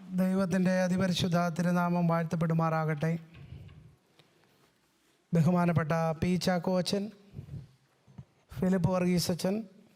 ദൈവത്തിൻ്റെ അതിപരിശുദ്ധ തിരുനാമം വാഴ്ത്തപ്പെടുമാറാകട്ടെ ബഹുമാനപ്പെട്ട പി ചാക്കോ അച്ഛൻ ഫിലിപ്പ് വർഗീസ് അച്ഛൻ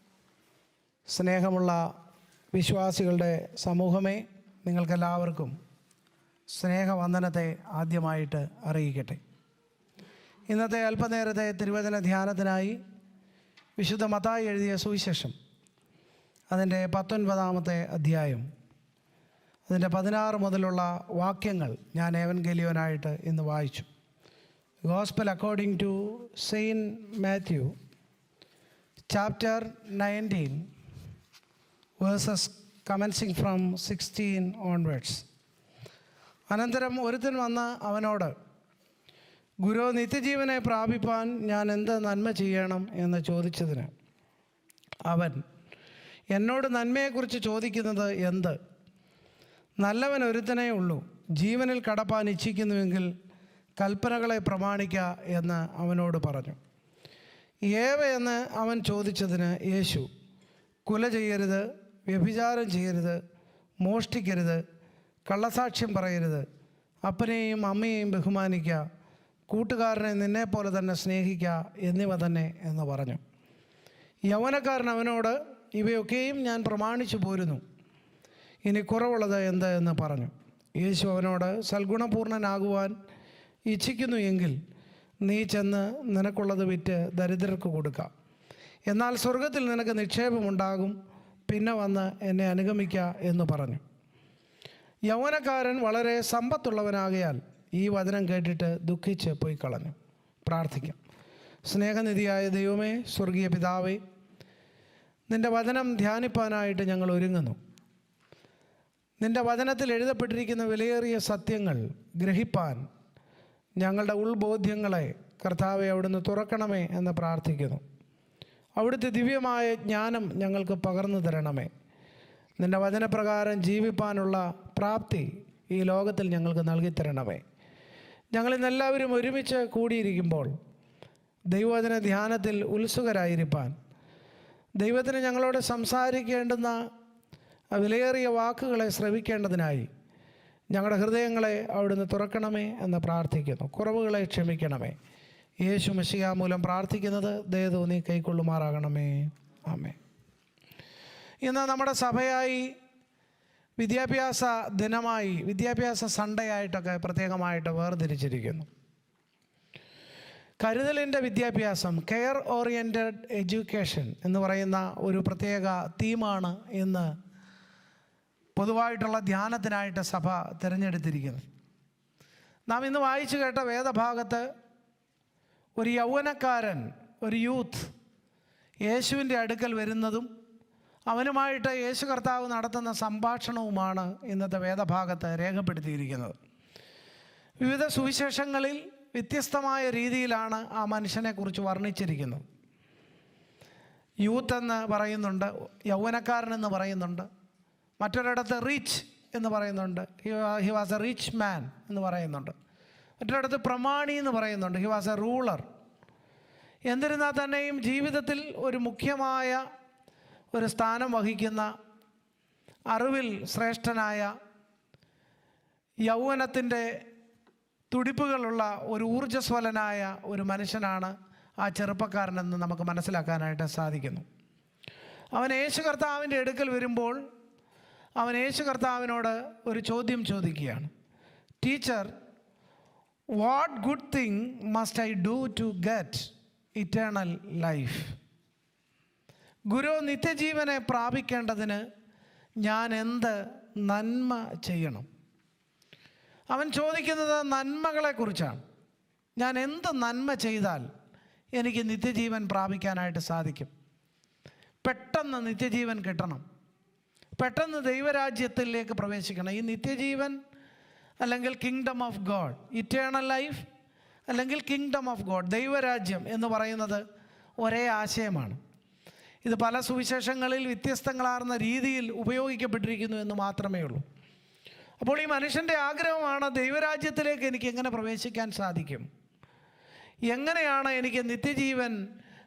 സ്നേഹമുള്ള വിശ്വാസികളുടെ സമൂഹമേ നിങ്ങൾക്കെല്ലാവർക്കും സ്നേഹവന്ദനത്തെ ആദ്യമായിട്ട് അറിയിക്കട്ടെ ഇന്നത്തെ അല്പനേരത്തെ തിരുവചന ധ്യാനത്തിനായി വിശുദ്ധ മത്തായി എഴുതിയ സുവിശേഷം അതിൻ്റെ പത്തൊൻപതാമത്തെ അധ്യായം അതിൻ്റെ പതിനാറ് മുതലുള്ള വാക്യങ്ങൾ ഞാൻ ഏവൻഗലിയോനായിട്ട് ഇന്ന് വായിച്ചു gospel according to saint Matthew chapter nineteen verses commencing from sixteen onwards അനന്തരം ഒരുത്തൻ വന്ന് അവനോട് ഗുരു നിത്യജീവനെ പ്രാപിപ്പാൻ ഞാൻ എന്ത് നന്മ ചെയ്യണം എന്ന് ചോദിച്ചതിന് അവൻ എന്നോട് നന്മയെക്കുറിച്ച് ചോദിക്കുന്നത് എന്ത് നല്ലവൻ ഒരുത്തനേ ഉള്ളൂ ജീവനിൽ കടപ്പാൻ ഇച്ഛിക്കുന്നുവെങ്കിൽ കൽപ്പനകളെ പ്രമാണിക്ക എന്ന് അവനോട് പറഞ്ഞു ഏവ എന്ന് അവൻ ചോദിച്ചതിന് യേശു കുല ചെയ്യരുത് വ്യഭിചാരം ചെയ്യരുത് മോഷ്ടിക്കരുത് കള്ളസാക്ഷ്യം പറയരുത് അപ്പനെയും അമ്മയെയും ബഹുമാനിക്കുക കൂട്ടുകാരനെ നിന്നെപ്പോലെ തന്നെ സ്നേഹിക്കുക എന്നിവ തന്നെ എന്ന് പറഞ്ഞു യൗവനക്കാരൻ അവനോട് ഇവയൊക്കെയും ഞാൻ പ്രമാണിച്ചു പോരുന്നു ഇനി കുറവുള്ളത് എന്ത് എന്ന് പറഞ്ഞു യേശു അവനോട് സൽഗുണപൂർണനാകുവാൻ ഇച്ഛിക്കുന്നു എങ്കിൽ നീ ചെന്ന് നിനക്കുള്ളത് വിറ്റ് ദരിദ്രർക്ക് കൊടുക്കാം എന്നാൽ സ്വർഗത്തിൽ നിനക്ക് നിക്ഷേപമുണ്ടാകും പിന്നെ വന്ന് എന്നെ അനുഗമിക്കുക എന്ന് പറഞ്ഞു യൗവനക്കാരൻ വളരെ സമ്പത്തുള്ളവനാകയാൽ ഈ വചനം കേട്ടിട്ട് ദുഃഖിച്ച് പോയി കളഞ്ഞു പ്രാർത്ഥിക്കാം സ്നേഹനിധിയായ ദൈവമേ സ്വർഗീയ പിതാവേ നിൻ്റെ വചനം ധ്യാനിപ്പാനായിട്ട് ഞങ്ങൾ ഒരുങ്ങുന്നു നിൻ്റെ വചനത്തിൽ എഴുതപ്പെട്ടിരിക്കുന്ന വിലയേറിയ സത്യങ്ങൾ ഗ്രഹിപ്പാൻ ഞങ്ങളുടെ ഉൾബോധ്യങ്ങളെ കർത്താവെ അവിടുന്ന് തുറക്കണമേ എന്ന് പ്രാർത്ഥിക്കുന്നു അവിടുത്തെ ദിവ്യമായ ജ്ഞാനം ഞങ്ങൾക്ക് പകർന്നു തരണമേ നിൻ്റെ വചനപ്രകാരം ജീവിപ്പാനുള്ള പ്രാപ്തി ഈ ലോകത്തിൽ ഞങ്ങൾക്ക് നൽകി തരണമേ ഞങ്ങളിന്നെല്ലാവരും ഒരുമിച്ച് കൂടിയിരിക്കുമ്പോൾ ദൈവവചന ധ്യാനത്തിൽ ഉത്സുകരായിരിക്കാൻ ദൈവത്തിന് ഞങ്ങളോട് സംസാരിക്കേണ്ടുന്ന ആ വിലയേറിയ വാക്കുകളെ ശ്രവിക്കേണ്ടതിനായി ഞങ്ങളുടെ ഹൃദയങ്ങളെ അവിടുന്ന് തുറക്കണമേ എന്ന് പ്രാർത്ഥിക്കുന്നു കുറവുകളെ ക്ഷമിക്കണമേ യേശു മഷിയ മൂലം പ്രാർത്ഥിക്കുന്നത് ദയതോ നീ കൈക്കൊള്ളുമാറാകണമേ ആമേ ഇന്ന് നമ്മുടെ സഭയായി വിദ്യാഭ്യാസ ദിനമായി വിദ്യാഭ്യാസ സൺഡേ ആയിട്ടൊക്കെ പ്രത്യേകമായിട്ട് വേർതിരിച്ചിരിക്കുന്നു കരുതലിൻ്റെ വിദ്യാഭ്യാസം കെയർ ഓറിയൻറ്റഡ് എഡ്യൂക്കേഷൻ എന്ന് പറയുന്ന ഒരു പ്രത്യേക തീമാണ് ഇന്ന് പൊതുവായിട്ടുള്ള ധ്യാനത്തിനായിട്ട് സഭ തിരഞ്ഞെടുത്തിരിക്കുന്നത് നാം ഇന്ന് വായിച്ചു കേട്ട വേദഭാഗത്ത് ഒരു യൗവനക്കാരൻ ഒരു യൂത്ത് യേശുവിൻ്റെ അടുക്കൽ വരുന്നതും അവനുമായിട്ട് യേശു കർത്താവ് നടത്തുന്ന സംഭാഷണവുമാണ് ഇന്നത്തെ വേദഭാഗത്ത് രേഖപ്പെടുത്തിയിരിക്കുന്നത് വിവിധ സുവിശേഷങ്ങളിൽ വ്യത്യസ്തമായ രീതിയിലാണ് ആ മനുഷ്യനെക്കുറിച്ച് വർണ്ണിച്ചിരിക്കുന്നത് യൂത്ത് എന്ന് പറയുന്നുണ്ട് യൗവനക്കാരൻ എന്ന് പറയുന്നുണ്ട് മറ്റൊരിടത്ത് റിച്ച് എന്ന് പറയുന്നുണ്ട് he was a rich man എന്ന് പറയുന്നുണ്ട് മറ്റൊരിടത്ത് പ്രമാണി എന്ന് പറയുന്നുണ്ട് ഹി വാസ് എ റൂളർ എന്നിരുന്നാൽ തന്നെയും ജീവിതത്തിൽ ഒരു മുഖ്യമായ ഒരു സ്ഥാനം വഹിക്കുന്ന അറിവിൽ ശ്രേഷ്ഠനായ യൗവനത്തിൻ്റെ തുടിപ്പുകളുള്ള ഒരു ഊർജ്ജസ്വലനായ ഒരു മനുഷ്യനാണ് ആ ചെറുപ്പക്കാരനെന്ന് നമുക്ക് മനസ്സിലാക്കാനായിട്ട് സാധിക്കുന്നു അവൻ യേശു കർത്താവിൻ്റെ അടുക്കൽ വരുമ്പോൾ അവൻ യേശു കർത്താവിനോട് ഒരു ചോദ്യം ചോദിക്കുകയാണ് teacher what good thing must I do to get eternal life ഗുരു നിത്യജീവനെ പ്രാപിക്കേണ്ടതിന് ഞാൻ എന്ത് നന്മ ചെയ്യണം അവൻ ചോദിക്കുന്നത് നന്മകളെക്കുറിച്ചാണ് ഞാൻ എന്ത് നന്മ ചെയ്താൽ എനിക്ക് നിത്യജീവൻ പ്രാപിക്കാനായിട്ട് സാധിക്കും പെട്ടെന്ന് നിത്യജീവൻ കിട്ടണം പെട്ടെന്ന് ദൈവരാജ്യത്തിലേക്ക് പ്രവേശിക്കണം ഈ നിത്യജീവൻ അല്ലെങ്കിൽ kingdom of God eternal life അല്ലെങ്കിൽ കിങ്ഡം ഓഫ് ഗോഡ് ദൈവരാജ്യം എന്ന് പറയുന്നത് ഒരേ ആശയമാണ് ഇത് പല സുവിശേഷങ്ങളിൽ വ്യത്യസ്തങ്ങളാർന്ന രീതിയിൽ ഉപയോഗിക്കപ്പെട്ടിരിക്കുന്നു എന്ന് മാത്രമേ ഉള്ളൂ അപ്പോൾ ഈ മനുഷ്യൻ്റെ ആഗ്രഹമാണ് ദൈവരാജ്യത്തിലേക്ക് എനിക്ക് എങ്ങനെ പ്രവേശിക്കാൻ സാധിക്കും എങ്ങനെയാണ് എനിക്ക് നിത്യജീവൻ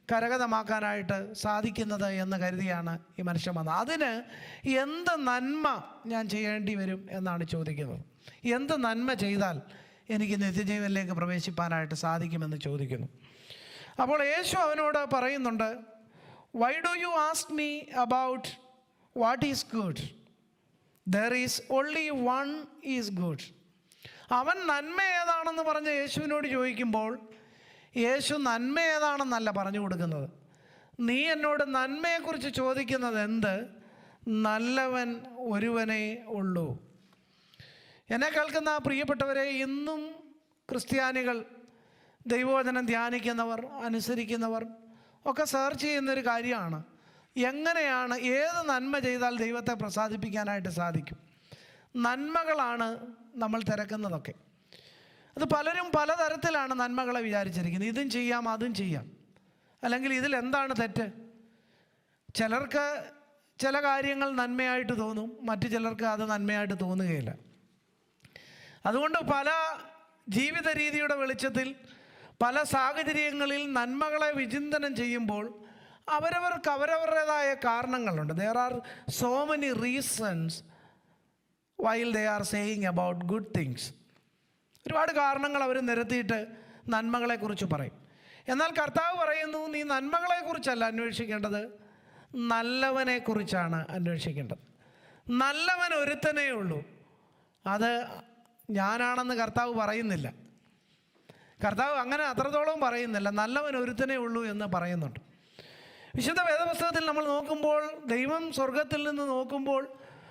കരഗതമാക്കാനായിട്ട് സാധിക്കുന്നത് എന്ന് കരുതിയാണ് ഈ മനുഷ്യൻ വന്നത് അതിന് എന്ത് നന്മ ഞാൻ ചെയ്യേണ്ടി വരും എന്നാണ് ചോദിക്കുന്നത് എന്ത് നന്മ ചെയ്താൽ എനിക്ക് നിത്യജീവനിലേക്ക് പ്രവേശിപ്പാനായിട്ട് സാധിക്കുമെന്ന് ചോദിക്കുന്നു അപ്പോൾ യേശു അവനോട് പറയുന്നുണ്ട് why do you ask me about what is good there is only one is good അവൻ നന്മ ഏതാണെന്ന് പറഞ്ഞ് യേശുവിനോട് ചോദിക്കുമ്പോൾ യേശു നന്മ ഏതാണെന്നല്ല പറഞ്ഞു കൊടുക്കുന്നത് നീ എന്നോട് നന്മയെക്കുറിച്ച് ചോദിക്കുന്നത് എന്ത് നല്ലവൻ ഒരുവനേ ഉള്ളൂ എന്നെ കേൾക്കുന്ന പ്രിയപ്പെട്ടവരെ ഇന്നും ക്രിസ്ത്യാനികൾ ദൈവവചനം ധ്യാനിക്കുന്നവർ അനുസരിക്കുന്നവർ ഒക്കെ സെർച്ച് ചെയ്യുന്നൊരു കാര്യമാണ് എങ്ങനെയാണ് ഏത് നന്മ ചെയ്താൽ ദൈവത്തെ പ്രസാദിപ്പിക്കാനായിട്ട് സാധിക്കും നന്മകളാണ് നമ്മൾ തിരക്കുന്നതൊക്കെ അത് പലരും പലതരത്തിലാണ് നന്മകളെ വിചാരിച്ചിരിക്കുന്നത് ഇതും ചെയ്യാം അതും ചെയ്യാം അല്ലെങ്കിൽ ഇതിൽ എന്താണ് തെറ്റ് ചിലർക്ക് ചില കാര്യങ്ങൾ നന്മയായിട്ട് തോന്നും മറ്റു ചിലർക്ക് അത് നന്മയായിട്ട് തോന്നുകയില്ല അതുകൊണ്ട് പല ജീവിത രീതിയുടെ വെളിച്ചത്തിൽ പല സാഹചര്യങ്ങളിൽ നന്മകളെ വിചിന്തനം ചെയ്യുമ്പോൾ അവരവർക്ക് അവരവരുടേതായ കാരണങ്ങളുണ്ട് there are so many reasons while they are saying about good things ഒരുപാട് കാരണങ്ങൾ അവർ നിരത്തിയിട്ട് നന്മകളെക്കുറിച്ച് പറയും എന്നാൽ കർത്താവ് പറയുന്നു നീ നന്മകളെക്കുറിച്ചല്ല അന്വേഷിക്കേണ്ടത് നല്ലവനെക്കുറിച്ചാണ് അന്വേഷിക്കേണ്ടത് നല്ലവൻ ഒരുത്തനേ ഉള്ളൂ അത് ഞാനാണെന്ന് കർത്താവ് പറയുന്നില്ല കർത്താവ് അങ്ങനെ അത്രത്തോളം പറയുന്നില്ല നല്ലവൻ ഒരുത്തനേ ഉള്ളൂ എന്ന് പറയുന്നുണ്ട് വിശുദ്ധ വേദപുസ്തകത്തിൽ നമ്മൾ നോക്കുമ്പോൾ ദൈവം സ്വർഗത്തിൽ നിന്ന് നോക്കുമ്പോൾ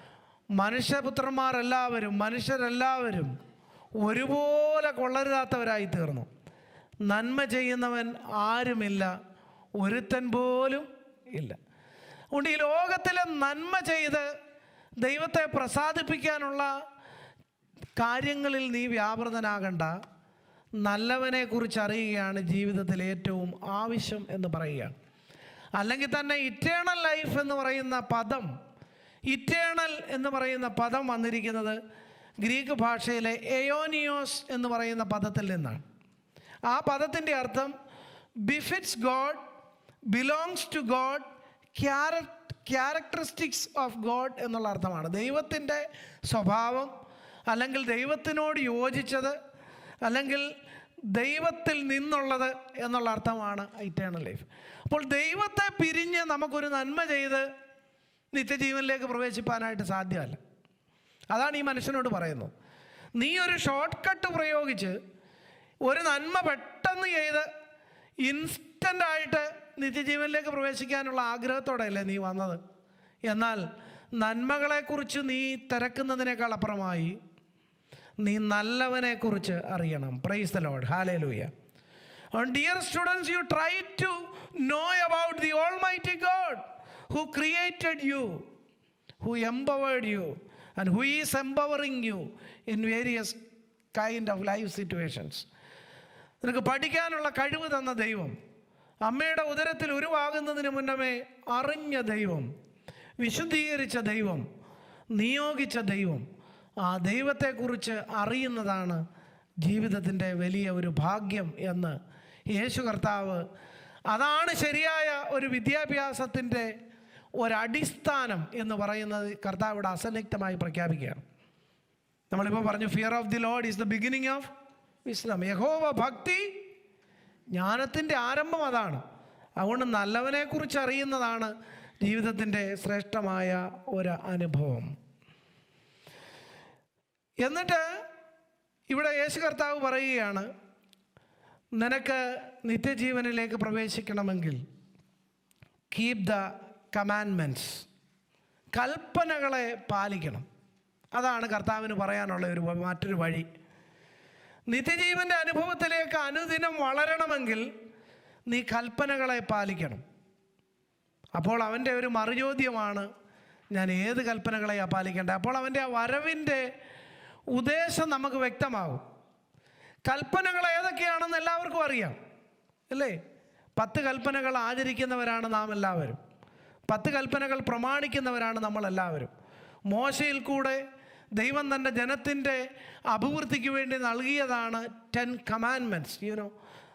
മനുഷ്യപുത്രന്മാരെല്ലാവരും മനുഷ്യരെല്ലാവരും ഒരുപോലെ കൊള്ളരുതാത്തവരായി തീർന്നു നന്മ ചെയ്യുന്നവൻ ആരുമില്ല ഒരുത്തൻ പോലും ഇല്ല അതുകൊണ്ട് ഈ ലോകത്തിലെ നന്മ ചെയ്ത് ദൈവത്തെ പ്രസാദിപ്പിക്കാനുള്ള കാര്യങ്ങളിൽ നീ വ്യാപൃതനാകണ്ട നല്ലവനെക്കുറിച്ച് അറിയുകയാണ് ജീവിതത്തിൽ ഏറ്റവും ആവശ്യം എന്ന് പറയുകയാണ് അല്ലെങ്കിൽ തന്നെ ഇറ്റേണൽ ലൈഫ് എന്ന് പറയുന്ന പദം ഇറ്റേണൽ എന്ന് പറയുന്ന പദം വന്നിരിക്കുന്നത് ഗ്രീക്ക് ഭാഷയിലെ എയോനിയോസ് എന്ന് പറയുന്ന പദത്തിൽ നിന്നാണ് ആ പദത്തിൻ്റെ അർത്ഥം befits God belongs to God characteristics of God എന്നുള്ള അർത്ഥമാണ് ദൈവത്തിൻ്റെ സ്വഭാവം അല്ലെങ്കിൽ ദൈവത്തിനോട് യോജിച്ചത് അല്ലെങ്കിൽ ദൈവത്തിൽ നിന്നുള്ളത് എന്നുള്ള അർത്ഥമാണ് ഇറ്റേണൽ ലൈഫ് അപ്പോൾ ദൈവത്തെ പിരിഞ്ഞ് നമുക്കൊരു നന്മ ചെയ്ത് നിത്യജീവനിലേക്ക് പ്രവേശിപ്പാനായിട്ട് സാധ്യമല്ല അതാണ് ഈ മനുഷ്യനോട് പറയുന്നത് നീ ഒരു ഷോർട്ട് കട്ട് പ്രയോഗിച്ച് ഒരു നന്മ പെട്ടെന്ന് ചെയ്ത് ഇൻസ്റ്റൻ്റായിട്ട് നിത്യജീവനിലേക്ക് പ്രവേശിക്കാനുള്ള ആഗ്രഹത്തോടെയല്ലേ നീ വന്നത് എന്നാൽ നന്മകളെക്കുറിച്ച് നീ തിരക്കുന്നതിനേക്കാൾ അപ്പുറമായി നീ നല്ലവനെക്കുറിച്ച് അറിയണം praise the Lord hallelujah dear students you try to know about the almighty God who created you who empowered you and who is empowering you in various kind of life situations നിനക്ക് പഠിക്കാനുള്ള കഴിവ് തന്ന ദൈവം അമ്മയുടെ ഉദരത്തിൽ ഉരുവാകുന്നതിന് മുന്നമേ അറിഞ്ഞ ദൈവം വിശുദ്ധീകരിച്ച ദൈവം നിയോഗിച്ച ദൈവം ആ ദൈവത്തെക്കുറിച്ച് അറിയുന്നതാണ് ജീവിതത്തിൻ്റെ വലിയ ഒരു ഭാഗ്യം എന്ന് യേശു കർത്താവ് അതാണ് ശരിയായ ഒരു വിദ്യാഭ്യാസത്തിൻ്റെ ഒരടിസ്ഥാനം എന്ന് പറയുന്നത് കർത്താവ് ഇവിടെ അസന്നിഗ്ധമായി പ്രഖ്യാപിക്കുകയാണ് നമ്മളിപ്പോൾ പറഞ്ഞു fear of the Lord is the beginning of wisdom യഹോവ ഭക്തി ജ്ഞാനത്തിൻ്റെ ആരംഭം അതാണ് അതുകൊണ്ട് നല്ലവനെക്കുറിച്ച് അറിയുന്നതാണ് ജീവിതത്തിൻ്റെ ശ്രേഷ്ഠമായ ഒരു അനുഭവം എന്നിട്ട് ഇവിടെ യേശു കർത്താവ് പറയുകയാണ് നിനക്ക് നിത്യജീവനിലേക്ക് പ്രവേശിക്കണമെങ്കിൽ കീപ് ദ കമാൻമെൻറ്റ്സ് കൽപ്പനകളെ പാലിക്കണം അതാണ് കർത്താവിന് പറയാനുള്ള ഒരു വ- മറ്റൊരു വഴി നിത്യജീവൻ്റെ അനുഭവത്തിലേക്ക് അനുദിനം വളരണമെങ്കിൽ നീ കൽപ്പനകളെ പാലിക്കണം അപ്പോൾ അവൻ്റെ ഒരു മറുചോദ്യമാണ് ഞാൻ ഏത് കൽപ്പനകളെയാണ് പാലിക്കേണ്ടത് അപ്പോൾ അവൻ്റെ ആ വരവിൻ്റെ ഉദ്ദേശം നമുക്ക് വ്യക്തമാകും കൽപ്പനകൾ ഏതൊക്കെയാണെന്ന് എല്ലാവർക്കും അറിയാം അല്ലേ പത്ത് കൽപ്പനകൾ ആചരിക്കുന്നവരാണ് നാം എല്ലാവരും പത്ത് കൽപ്പനകൾ പ്രമാണിക്കുന്നവരാണ് നമ്മളെല്ലാവരും മോശയിൽ കൂടെ ദൈവം തൻ്റെ ജനത്തിൻ്റെ അഭിവൃദ്ധിക്ക് വേണ്ടി നൽകിയതാണ് ten commandments you know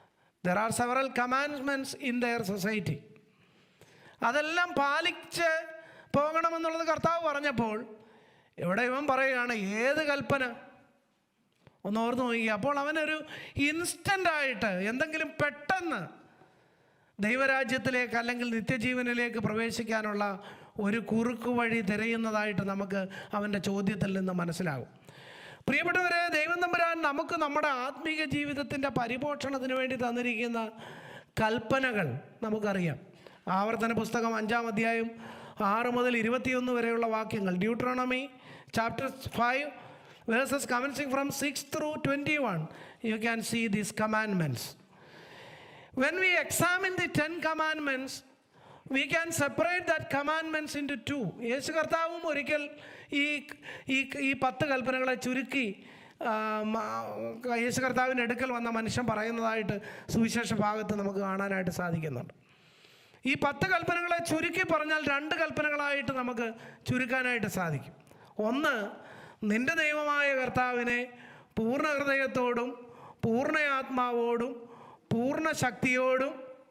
there are several commandments in their society അതെല്ലാം പാലിച്ച് പോകണമെന്നുള്ളത് കർത്താവ് പറഞ്ഞപ്പോൾ ഇവിടെ ഇവൻ പറയുകയാണ് ഏത് കൽപ്പന ഒന്ന് ഓർത്ത് നോക്കി അപ്പോൾ അവനൊരു ഇൻസ്റ്റൻ്റായിട്ട് എന്തെങ്കിലും പെട്ടെന്ന് ദൈവരാജ്യത്തിലേക്ക് അല്ലെങ്കിൽ നിത്യജീവനിലേക്ക് പ്രവേശിക്കാനുള്ള ഒരു കുറുക്കു വഴി തിരയുന്നതായിട്ട് നമുക്ക് അവൻ്റെ ചോദ്യത്തിൽ നിന്ന് മനസ്സിലാകും പ്രിയപ്പെട്ടവരെ ദൈവം തമ്പുരാൻ നമുക്ക് നമ്മുടെ ആത്മീക ജീവിതത്തിൻ്റെ പരിപോഷണത്തിന് വേണ്ടി തന്നിരിക്കുന്ന കൽപ്പനകൾ നമുക്കറിയാം ആവർത്തന പുസ്തകം അഞ്ചാം അധ്യായം ആറ് മുതൽ ഇരുപത്തിയൊന്ന് വരെയുള്ള വാക്യങ്ങൾ Deuteronomy chapter five verses commencing from six through twenty one you can see these commandments when we examine the ten commandments we can separate that commandments into two യേശു കർത്താവും ഒരിക്കൽ ഈ ഈ ഈ പത്ത് കൽപ്പനകളെ ചുരുക്കി ആ, മ- യേശു കർത്താവിൻ്റെ അടുക്കൽ വന്ന മനുഷ്യൻ പറയുന്നതായിട്ട് സുവിശേഷ ഭാഗത്ത് നമുക്ക് കാണാനായിട്ട് സാധിക്കുന്നുണ്ട് ഈ പത്ത് കൽപ്പനകളെ ചുരുക്കി പറഞ്ഞാൽ രണ്ട് കൽപ്പനകളായിട്ട് നമുക്ക് ചുരുക്കാനായിട്ട് സാധിക്കും ഒന്ന് നിന്റെ ദൈവമായ കർത്താവിനെ പൂർണ്ണ ഹൃദയത്തോടും പൂർണ്ണ ആത്മാവോടും പൂർണ്ണ ശക്തിയോടും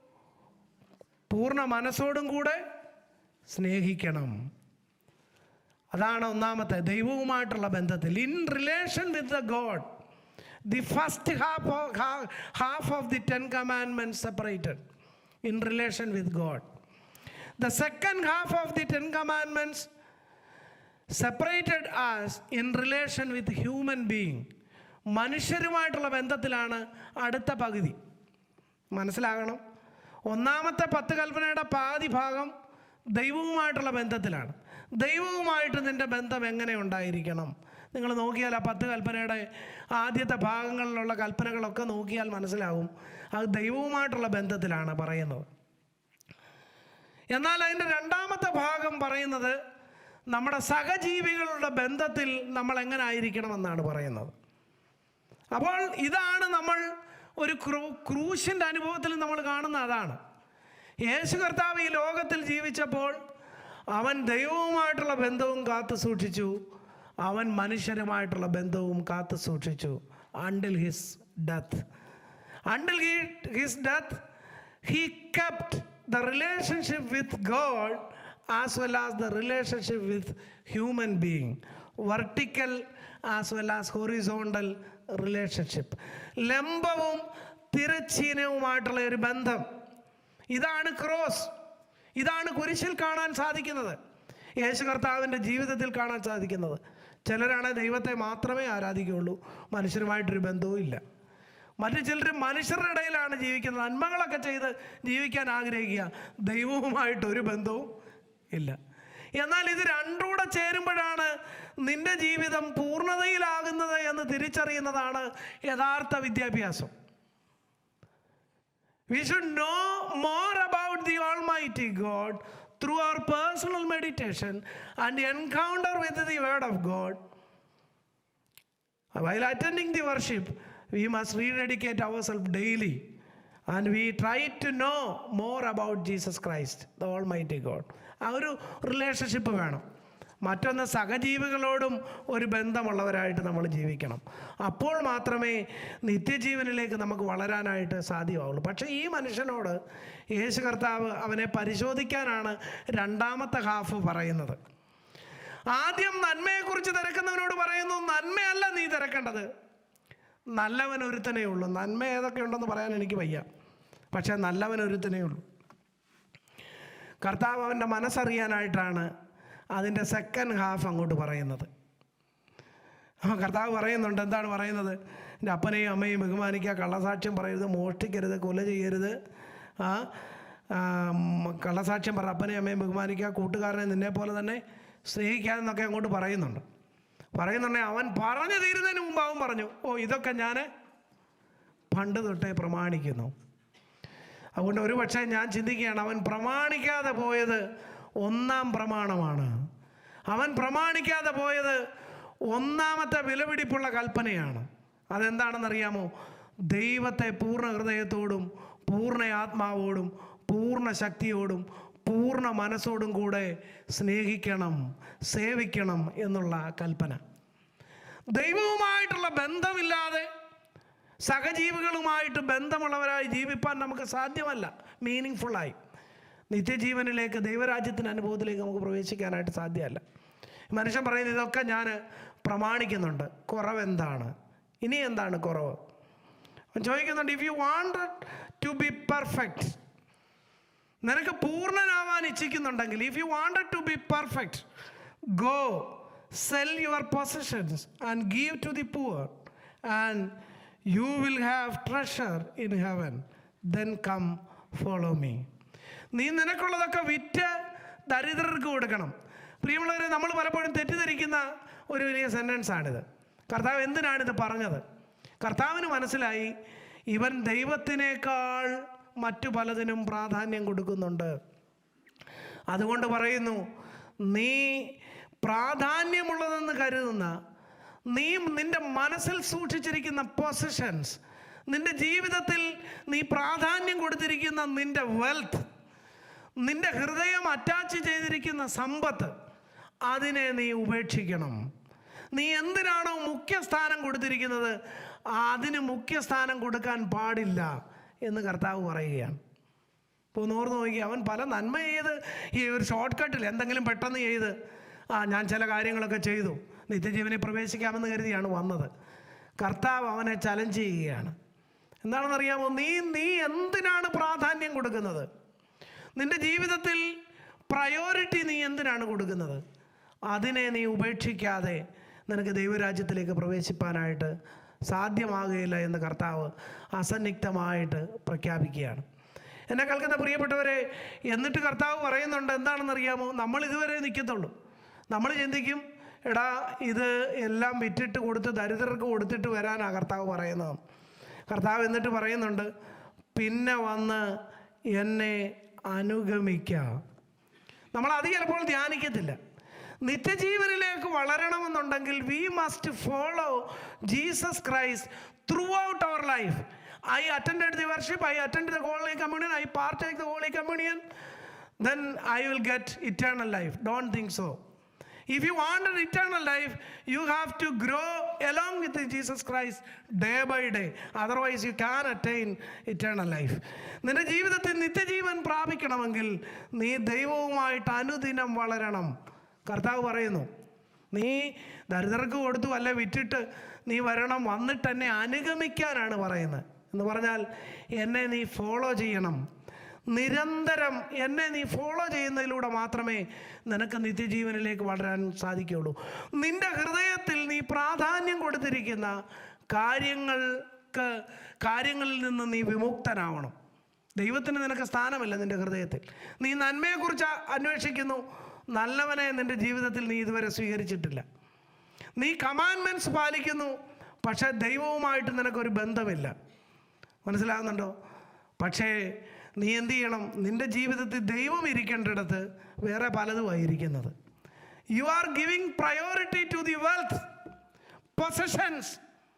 പൂർണ്ണ മനസ്സോടും കൂടെ സ്നേഹിക്കണം അതാണ് ഒന്നാമത്തെ ദൈവവുമായിട്ടുള്ള ബന്ധത്തിൽ in relation with the God the first half half of the ten commandment separated in relation with God the second half of the ten commandments separated as in relation with human being മനുഷ്യരുമായിട്ടുള്ള ബന്ധത്തിലാണ് അടുത്ത പകുതി മനസ്സിലാകണം ഒന്നാമത്തെ പത്ത് കൽപ്പനയുടെ പാതി ഭാഗം ദൈവവുമായിട്ടുള്ള ബന്ധത്തിലാണ് ദൈവവുമായിട്ട് നിൻ്റെ ബന്ധം എങ്ങനെ ഉണ്ടായിരിക്കണം നിങ്ങൾ നോക്കിയാൽ ആ പത്ത് കൽപ്പനയുടെ ആദ്യത്തെ ഭാഗങ്ങളിലുള്ള കൽപ്പനകളൊക്കെ നോക്കിയാൽ മനസ്സിലാവും അത് ദൈവവുമായിട്ടുള്ള ബന്ധത്തിലാണ് പറയുന്നത് എന്നാൽ അതിൻ്റെ രണ്ടാമത്തെ ഭാഗം പറയുന്നത് നമ്മുടെ സഹജീവികളുടെ ബന്ധത്തിൽ നമ്മൾ എങ്ങനെ ആയിരിക്കണമെന്നാണ് പറയുന്നത് അപ്പോൾ ഇതാണ് നമ്മൾ ഒരു ക്രൂ ക്രൂശിൻ്റെ അനുഭവത്തിൽ നമ്മൾ കാണുന്ന അതാണ് യേശു കർത്താവ് ഈ ലോകത്തിൽ ജീവിച്ചപ്പോൾ അവൻ ദൈവവുമായിട്ടുള്ള ബന്ധവും കാത്തു സൂക്ഷിച്ചു അവൻ മനുഷ്യരുമായിട്ടുള്ള ബന്ധവും കാത്തു സൂക്ഷിച്ചു until his death until he his death he kept the relationship with God as well as the relationship with human being vertical as well as horizontal relationship ലംബവും തിരച്ചീനവുമായിട്ടുള്ള ഒരു ബന്ധം ഇതാണ് ക്രോസ് ഇതാണ് കുരിശിൽ കാണാൻ സാധിക്കുന്നത് യേശു കർത്താവിൻ്റെ ജീവിതത്തിൽ കാണാൻ സാധിക്കുന്നത് ചിലരാണ് ദൈവത്തെ മാത്രമേ ആരാധിക്കുകയുള്ളൂ മനുഷ്യരുമായിട്ടൊരു ബന്ധവും ഇല്ല മറ്റു ചിലർ മനുഷ്യരുടെ ഇടയിലാണ് ജീവിക്കുന്നത് നന്മകളൊക്കെ ചെയ്ത് ജീവിക്കാൻ ആഗ്രഹിക്കുക ദൈവവുമായിട്ടൊരു ബന്ധവും ഇല്ല എന്നാൽ ഇത് രണ്ടും കൂടെ ചേരുമ്പോഴാണ് നിന്റെ ജീവിതം പൂർണ്ണതയിലാകുന്നത് എന്ന് തിരിച്ചറിയുന്നതാണ് യഥാർത്ഥ വിദ്യാഭ്യാസം We should know more about the Almighty God through our personal meditation and encounter with the Word of God. While attending the worship, we must rededicate ourselves daily and we try to know more about Jesus Christ, the Almighty God. ആ ഒരു relationship വേണം മറ്റൊന്ന് സഹജീവികളോടും ഒരു ബന്ധമുള്ളവരായിട്ട് നമ്മൾ ജീവിക്കണം അപ്പോൾ മാത്രമേ നിത്യജീവനിലേക്ക് നമുക്ക് വളരാനായിട്ട് സാധ്യമാവുള്ളൂ പക്ഷേ ഈ മനുഷ്യനോട് യേശു കർത്താവ് അവനെ പരിശോധിക്കാനാണ് രണ്ടാമത്തെ ഹാഫ് പറയുന്നത് ആദ്യം നന്മയെക്കുറിച്ച് തിരക്കുന്നവനോട് പറയുന്നു നന്മയല്ല നീ തിരക്കേണ്ടത് നല്ലവൻ ഒരുത്തനേ ഉള്ളൂ നന്മ ഏതൊക്കെ ഉണ്ടെന്ന് പറയാൻ എനിക്ക് വയ്യ പക്ഷേ നല്ലവൻ ഒരുത്തനേ ഉള്ളൂ കർത്താവ് അവൻ്റെ മനസ്സറിയാനായിട്ടാണ് അതിൻ്റെ സെക്കൻഡ് ഹാഫ് അങ്ങോട്ട് പറയുന്നത് ആ കർത്താവ് പറയുന്നുണ്ട് എന്താണ് പറയുന്നത് എൻ്റെ അപ്പനെയും അമ്മയും ബഹുമാനിക്കുക കള്ളസാക്ഷ്യം പറയരുത് മോഷ്ടിക്കരുത് കൊല ചെയ്യരുത് ആ ആ, ഉം, കള്ളസാക്ഷ്യം പറ അപ്പനെയും അമ്മയും ബഹുമാനിക്കുക കൂട്ടുകാരനെ നിന്നെ പോലെ തന്നെ സ്നേഹിക്കാമെന്നൊക്കെ അങ്ങോട്ട് പറയുന്നുണ്ട് പറയുന്നുണ്ടെങ്കിൽ അവൻ പറഞ്ഞു തീരുന്നതിന് മുമ്പ് അവൻ പറഞ്ഞു ഓ ഇതൊക്കെ ഞാൻ പണ്ട് തൊട്ടേ പ്രമാണിക്കുന്നു അതുകൊണ്ട് ഒരു പക്ഷേ ഞാൻ ചിന്തിക്കുകയാണ് അവൻ പ്രമാണിക്കാതെ പോയത് ഒന്നാം പ്രമാണമാണ് അവൻ പ്രമാണിക്കാതെ പോയത് ഒന്നാമത്തെ വിലപിടിപ്പുള്ള കൽപ്പനയാണ് അതെന്താണെന്നറിയാമോ ദൈവത്തെ പൂർണ്ണ ഹൃദയത്തോടും പൂർണ്ണ ആത്മാവോടും പൂർണ്ണ ശക്തിയോടും പൂർണ്ണ മനസ്സോടും കൂടെ സ്നേഹിക്കണം സേവിക്കണം എന്നുള്ള കൽപ്പന ദൈവവുമായിട്ടുള്ള ബന്ധമില്ലാതെ സഹജീവികളുമായിട്ട് ബന്ധമുള്ളവരായി ജീവിപ്പാൻ നമുക്ക് സാധ്യമല്ല മീനിങ് ഫുള്ളായി നിത്യജീവനിലേക്ക് ദൈവരാജ്യത്തിൻ്റെ അനുഭവത്തിലേക്ക് നമുക്ക് പ്രവേശിക്കാനായിട്ട് സാധ്യമല്ല മനുഷ്യൻ പറയുന്നത് ഇതൊക്കെ ഞാൻ പ്രമാണിക്കുന്നുണ്ട് കുറവെന്താണ് ഇനി എന്താണ് കുറവ് അവൻ ചോദിക്കുന്നുണ്ട് if you want to be perfect നിനക്ക് പൂർണ്ണനാവാൻ ഇച്ഛിക്കുന്നുണ്ടെങ്കിൽ if you wanted to be perfect go sell your possessions and give to the poor and you will have treasure in heaven then come follow me നീ നിനക്കുള്ളതൊക്കെ വിറ്റ് ദരിദ്രർക്ക് കൊടുക്കണം പ്രിയമുള്ളവരെ നമ്മൾ പലപ്പോഴും തെറ്റിദ്ധരിക്കുന്ന ഒരു വലിയ സെൻറ്റൻസ് ആണിത് കർത്താവ് എന്തിനാണിത് പറഞ്ഞത് കർത്താവിന് മനസ്സിലായി ഇവൻ ദൈവത്തിനേക്കാൾ മറ്റു പലതിനും പ്രാധാന്യം കൊടുക്കുന്നുണ്ട് അതുകൊണ്ട് പറയുന്നു നീ പ്രാധാന്യമുള്ളതെന്ന് കരുതുന്ന നീ നിന്റെ മനസ്സിൽ സൂക്ഷിച്ചിരിക്കുന്ന പൊസിഷൻസ് നിന്റെ ജീവിതത്തിൽ നീ പ്രാധാന്യം കൊടുത്തിരിക്കുന്ന നിന്റെ വെൽത്ത് നിന്റെ ഹൃദയം അറ്റാച്ച് ചെയ്തിരിക്കുന്ന സമ്പത്ത് അതിനെ നീ ഉപേക്ഷിക്കണം നീ എന്തിനാണോ മുഖ്യസ്ഥാനം കൊടുത്തിരിക്കുന്നത് അതിന് മുഖ്യസ്ഥാനം കൊടുക്കാൻ പാടില്ല എന്ന് കർത്താവ് പറയുകയാണ് ഇപ്പോൾ നോർന്ന് നോക്കി അവൻ പല നന്മ ചെയ്ത് ഈ ഒരു ഷോർട്ട് കട്ടിൽ എന്തെങ്കിലും പെട്ടെന്ന് ചെയ്ത് ആ ഞാൻ ചില കാര്യങ്ങളൊക്കെ ചെയ്തു നിത്യജീവനെ പ്രവേശിക്കാമെന്ന് കരുതിയാണ് വന്നത് കർത്താവ് അവനെ ചലഞ്ച് ചെയ്യുകയാണ് എന്താണെന്നറിയാമോ നീ നീ എന്തിനാണ് പ്രാധാന്യം കൊടുക്കുന്നത് നിന്റെ ജീവിതത്തിൽ പ്രയോറിറ്റി നീ എന്തിനാണ് കൊടുക്കുന്നത് അതിനെ നീ ഉപേക്ഷിക്കാതെ നിനക്ക് ദൈവരാജ്യത്തിലേക്ക് പ്രവേശിപ്പാനായിട്ട് സാധ്യമാകുകയില്ല എന്ന് കർത്താവ് അസന്നിഗ്ധമായിട്ട് പ്രഖ്യാപിക്കുകയാണ് എന്നെ കേൾക്കുന്ന പ്രിയപ്പെട്ടവരെ എന്നിട്ട് കർത്താവ് പറയുന്നുണ്ട് എന്താണെന്നറിയാമോ നമ്മൾ ഇതുവരെ നിൽക്കത്തുള്ളൂ നമ്മൾ ചിന്തിക്കും എടാ ഇത് എല്ലാം വിറ്റിട്ട് കൊടുത്ത് ദരിദ്രർക്ക് കൊടുത്തിട്ട് വരാനാണ് കർത്താവ് പറയുന്നത് കർത്താവ് എന്നിട്ട് പറയുന്നുണ്ട് പിന്നെ വന്ന് എന്നെ അനുഗമിക്കുക നമ്മൾ അത് ചിലപ്പോൾ ധ്യാനിക്കത്തില്ല നിത്യജീവനിലേക്ക് വളരണമെന്നുണ്ടെങ്കിൽ we must follow Jesus Christ throughout our life I attend the worship I attend the holy communion I partake the holy communion then I will get eternal life. Don't think so. If you want an eternal life, you have to grow along with Jesus Christ day by day. Otherwise, you can't attain eternal life. നിന്റെ ജീവിതത്തിൽ നിത്യജീവൻ പ്രാപിക്കണമെങ്കിൽ നീ ദൈവവുമായിട്ട് അനുദിനം വളരണം കർത്താവ് പറയുന്നു നീ ദരിദ്രർക്ക് കൊടുത്തു അല്ല വിറ്റിട്ട് നീ വരണം വന്നിട്ട് എന്നെ അനുഗമിക്കാനാണ് പറയുന്നത് എന്ന് പറഞ്ഞാൽ എന്നെ നീ ഫോളോ ചെയ്യണം നിരന്തരം എന്നെ നീ ഫോളോ ചെയ്യുന്നതിലൂടെ മാത്രമേ നിനക്ക് നിത്യജീവനിലേക്ക് വളരാൻ സാധിക്കുകയുള്ളൂ നിന്റെ ഹൃദയത്തിൽ നീ പ്രാധാന്യം കൊടുത്തിരിക്കുന്ന കാര്യങ്ങൾക്ക് കാര്യങ്ങളിൽ നിന്ന് നീ വിമുക്തനാവണം ദൈവത്തിന് നിനക്ക് സ്ഥാനമല്ല നിന്റെ ഹൃദയത്തിൽ നീ നന്മയെക്കുറിച്ച് അന്വേഷിക്കുന്നു നല്ലവനെ നിന്റെ ജീവിതത്തിൽ നീ ഇതുവരെ സ്വീകരിച്ചിട്ടില്ല നീ കമാൻമെൻറ്റ്സ് പാലിക്കുന്നു പക്ഷേ ദൈവവുമായിട്ട് നിനക്കൊരു ബന്ധമില്ല മനസ്സിലാകുന്നുണ്ടോ പക്ഷേ നീ എന്ത് ചെയ്യണം നിന്റെ ജീവിതത്തിൽ ദൈവം ഇരിക്കേണ്ടിടത്ത് വേറെ പലതുമായി ഇരിക്കുന്നത് you are giving priority to the wealth possessions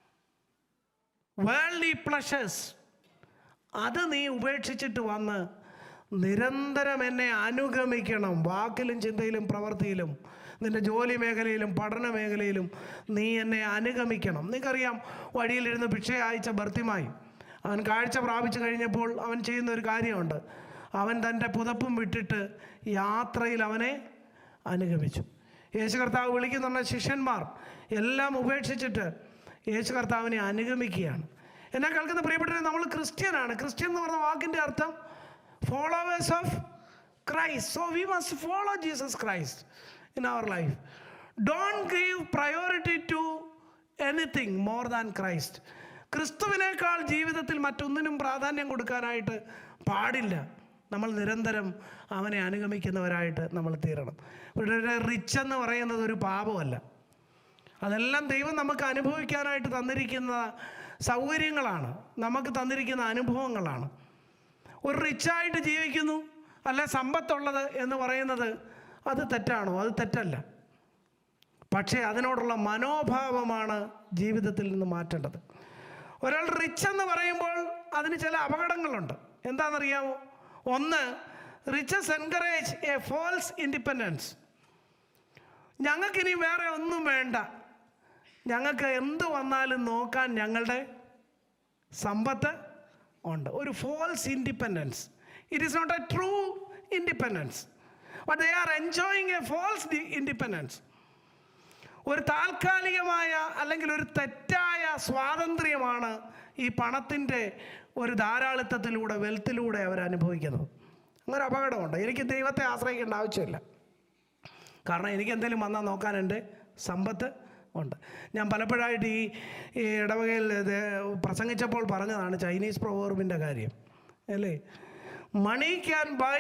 worldly pleasures അത് നീ ഉപേക്ഷിച്ചിട്ട് വന്ന് നിരന്തരം എന്നെ അനുഗമിക്കണം വാക്കിലും ചിന്തയിലും പ്രവൃത്തിയിലും നിന്റെ ജോലി മേഖലയിലും പഠന മേഖലയിലും നീ എന്നെ അനുഗമിക്കണം നിങ്ങൾക്കറിയാം വഴിയിലിരുന്ന് ഭിക്ഷ അയച്ച ഭർത്തിമായി അവൻ കാഴ്ച പ്രാപിച്ചു കഴിഞ്ഞപ്പോൾ അവൻ ചെയ്യുന്ന ഒരു കാര്യമുണ്ട് അവൻ തൻ്റെ പുതപ്പും വിട്ടിട്ട് യാത്രയിൽ അവനെ അനുഗമിച്ചു യേശു കർത്താവ് വിളിക്കുന്നുണ്ട് ശിഷ്യന്മാർ എല്ലാം ഉപേക്ഷിച്ചിട്ട് യേശു കർത്താവിനെ അനുഗമിക്കുകയാണ് എന്നെ കേൾക്കുന്ന പ്രിയപ്പെട്ടവരെ നമ്മൾ ക്രിസ്ത്യനാണ് ക്രിസ്ത്യൻ എന്ന് പറഞ്ഞ വാക്കിൻ്റെ അർത്ഥം followers of Christ so we must follow Jesus Christ in our life don't give priority to anything more than Christ ക്രിസ്തുവിനേക്കാൾ ജീവിതത്തിൽ മറ്റൊന്നിനും പ്രാധാന്യം കൊടുക്കാനായിട്ട് പാടില്ല നമ്മൾ നിരന്തരം അവനെ അനുഗമിക്കുന്നവരായിട്ട് നമ്മൾ തീരണം ഇവിടെ റിച്ച് എന്ന് പറയുന്നത് ഒരു പാപമല്ല അതെല്ലാം ദൈവം നമുക്ക് അനുഭവിക്കാനായിട്ട് തന്നിരിക്കുന്ന സൗകര്യങ്ങളാണ് നമുക്ക് തന്നിരിക്കുന്ന അനുഭവങ്ങളാണ് ഒരു റിച്ചായിട്ട് ജീവിക്കുന്നു അല്ല സമ്പത്തുള്ളത് എന്ന് പറയുന്നത് അത് തെറ്റാണോ അത് തെറ്റല്ല പക്ഷേ അതിനോടുള്ള മനോഭാവമാണ് ജീവിതത്തിൽ നിന്ന് മാറ്റേണ്ടത് ഒരാൾ റിച്ച് എന്ന് പറയുമ്പോൾ അതിന് ചില അപകടങ്ങളുണ്ട് എന്താണെന്നറിയാമോ ഒന്ന് riches encourage a false independence ഞങ്ങൾക്കിനി വേറെ ഒന്നും വേണ്ട ഞങ്ങൾക്ക് എന്ത് വന്നാലും നോക്കാൻ ഞങ്ങളുടെ സമ്പത്ത് ഉണ്ട് ഒരു false independence it is not a true independence but they are enjoying a false independence ഒരു താൽക്കാലികമായ അല്ലെങ്കിൽ ഒരു തെറ്റായ സ്വാതന്ത്ര്യമാണ് ഈ പണത്തിൻ്റെ ഒരു ധാരാളിത്തത്തിലൂടെ വെൽത്തിലൂടെ അവർ അനുഭവിക്കുന്നത് അങ്ങനെ അപകടമുണ്ട് എനിക്ക് ദൈവത്തെ ആശ്രയിക്കേണ്ട ആവശ്യമില്ല കാരണം എനിക്ക് എന്തെങ്കിലും വന്നാൽ നോക്കാൻ എൻ്റെ സമ്പത്ത് ഉണ്ട് ഞാൻ പലപ്പോഴായിട്ട് ഈ ഈ ഇടവകയിൽ ഇത് പ്രസംഗിച്ചപ്പോൾ പറഞ്ഞതാണ് ചൈനീസ് പ്രൊവേർബിൻ്റെ കാര്യം അല്ലേ money can buy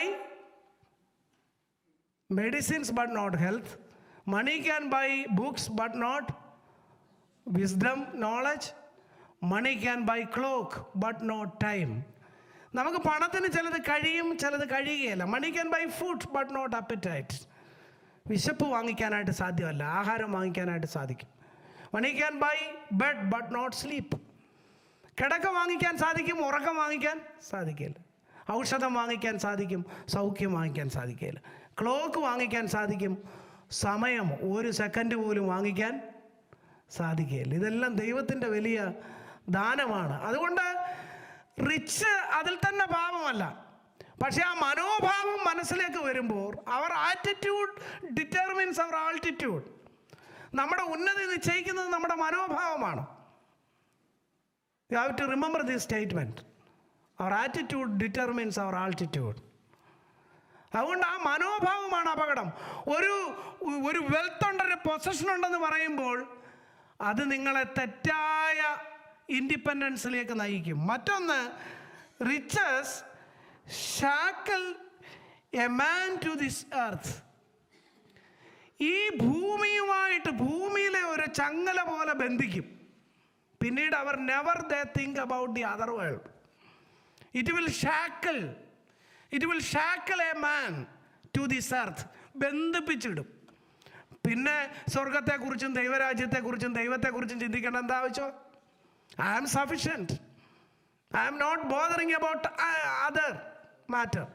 medicines but not health money can buy books but not wisdom knowledge money can buy clock but not time നമുക്ക് പണത്തിന് ചിലത് കഴിയും ചിലത് കഴിയുകയില്ല money can buy food but not appetite വിശപ്പ് വാങ്ങിക്കാനായിട്ട് സാധ്യമല്ല ആഹാരം വാങ്ങിക്കാനായിട്ട് സാധിക്കും money can buy bed but not sleep കിടക്ക വാങ്ങിക്കാൻ സാധിക്കും ഉറക്കം വാങ്ങിക്കാൻ സാധിക്കില്ല ഔഷധം വാങ്ങിക്കാൻ സാധിക്കും സൗഖ്യം വാങ്ങിക്കാൻ സാധിക്കില്ല ക്ലോക്ക് വാങ്ങിക്കാൻ സാധിക്കും സമയം ഒരു സെക്കൻഡ് പോലും വാങ്ങിക്കാൻ സാധിക്കുകയില്ല ഇതെല്ലാം ദൈവത്തിൻ്റെ വലിയ ദാനമാണ് അതുകൊണ്ട് റിച്ച് അതിൽ തന്നെ പാപമല്ല പക്ഷേ ആ മനോഭാവം മനസ്സിലേക്ക് വരുമ്പോൾ our attitude determines our altitude നമ്മുടെ ഉന്നതി നിശ്ചയിക്കുന്നത് നമ്മുടെ മനോഭാവമാണ് you have to remember this statement our attitude determines our altitude അതുകൊണ്ട് ആ മനോഭാവമാണ് അപകടം ഒരു ഒരു വെൽത്ത് ഉണ്ട് ഒരു പൊസഷൻ ഉണ്ടെന്ന് പറയുമ്പോൾ അത് നിങ്ങളെ തെറ്റായ ഇൻഡിപെൻഡൻസിലേക്ക് നയിക്കും മറ്റൊന്ന് riches shackle a man to this earth ഈ ഭൂമിയുമായിട്ട് ഭൂമിയിലെ ഒരു ചങ്ങല പോലെ ബന്ധിക്കും പിന്നീട് അവർ never they think about the other world it will shackle it will shackle a man to this earth ബന്ധിപ്പിച്ചിടും പിന്നെ സ്വർഗത്തെക്കുറിച്ചും ദൈവരാജ്യത്തെക്കുറിച്ചും ദൈവത്തെക്കുറിച്ചും ചിന്തിക്കേണ്ട എന്താ ആവശ്യം I am sufficient I am not bothering about other matter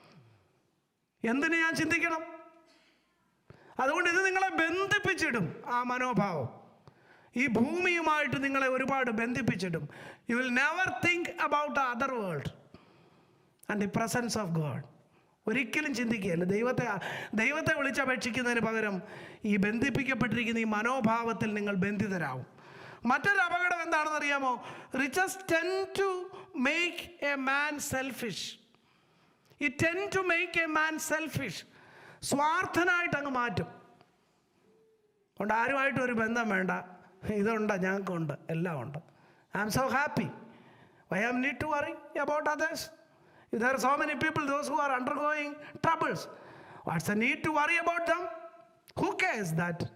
എന്തിന് ഞാൻ ചിന്തിക്കണം അതുകൊണ്ട് ഇത് നിങ്ങളെ ബന്ധിപ്പിച്ചിടും ആ മനോഭാവം ഈ ഭൂമിയുമായിട്ട് നിങ്ങളെ ഒരുപാട് ബന്ധിപ്പിച്ചിടും you will never think about the other world and the presence of God ഒരിക്കലും ചിന്തിക്കുകയല്ല ദൈവത്തെ ദൈവത്തെ വിളിച്ചപേക്ഷിക്കുന്നതിന് പകരം ഈ ബന്ധിപ്പിക്കപ്പെട്ടിരിക്കുന്ന ഈ മനോഭാവത്തിൽ നിങ്ങൾ ബന്ധിതരാകും മറ്റൊരു അപകടം എന്താണെന്ന് അറിയാമോ riches tend to make a man selfish ഈ tend to make a man selfish സ്വാർത്ഥനായിട്ട് അങ്ങ് മാറ്റും അതുകൊണ്ട് ആരുമായിട്ടും ഒരു ബന്ധം വേണ്ട ഇതുണ്ട് ഞങ്ങൾക്കുണ്ട് എല്ലാം ഉണ്ട് I am so happy why am need to worry about others there are so many people those who are undergoing troubles what's a need to worry about them who cares that